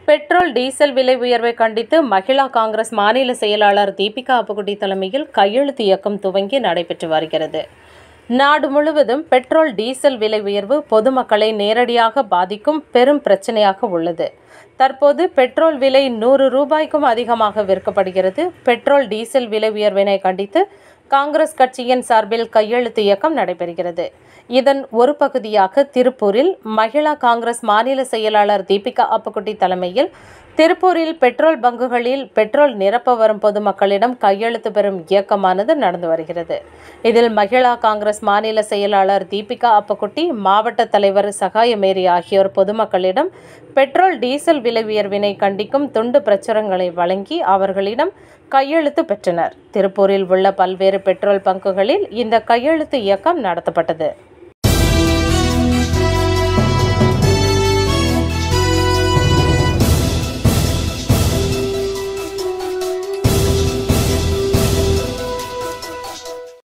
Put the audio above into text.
petrol diesel விலை உயர்வை கண்டித்து மகிழா காங்கிரஸ் மாநில செயலாளர் தீபிகா அப்புகுட்டி தலைமையில் கையெழுத்து இயக்கம் துவங்கி நடைபெற்று வருகிறது நாடு முழுவதும் பெட்ரோல் டீசல் விலை உயர்வு பொதுமக்களை நேரடியாக பாதிக்கும் பெரும் பிரச்சனையாக உள்ளது தற்போது பெட்ரோல் விலை நூறு ரூபாய்க்கும் அதிகமாக விற்கப்படுகிறது பெட்ரோல் டீசல் விலை உயர்வினை கண்டித்து காங்கிரஸ் கட்சியின் சார்பில் கையெழுத்து இயக்கம் நடைபெறுகிறது இதன் ஒரு பகுதியாக திருப்பூரில் மகிழா காங்கிரஸ் மாநில செயலாளர் தீபிகா அப்புக்குட்டி தலைமையில் திருப்பூரில் பெட்ரோல் பங்குகளில் பெட்ரோல் நிரப்ப வரும் பொதுமக்களிடம் கையெழுத்து பெறும் இயக்கமானது நடந்து வருகிறது இதில் மகிழா காங்கிரஸ் மாநில செயலாளர் தீபிகா அப்பக்குட்டி மாவட்ட தலைவர் சகாயமேரி ஆகியோர் பொதுமக்களிடம் பெட்ரோல் டீசல் விலை உயர்வினை கண்டிக்கும் துண்டு பிரச்சுரங்களை வழங்கி அவர்களிடம் கையெழுத்து பெற்றனர் திருப்பூரில் உள்ள பல்வேறு பெட்ரோல் பங்குகளில் இந்த கையெழுத்து இயக்கம் நடத்தப்பட்டது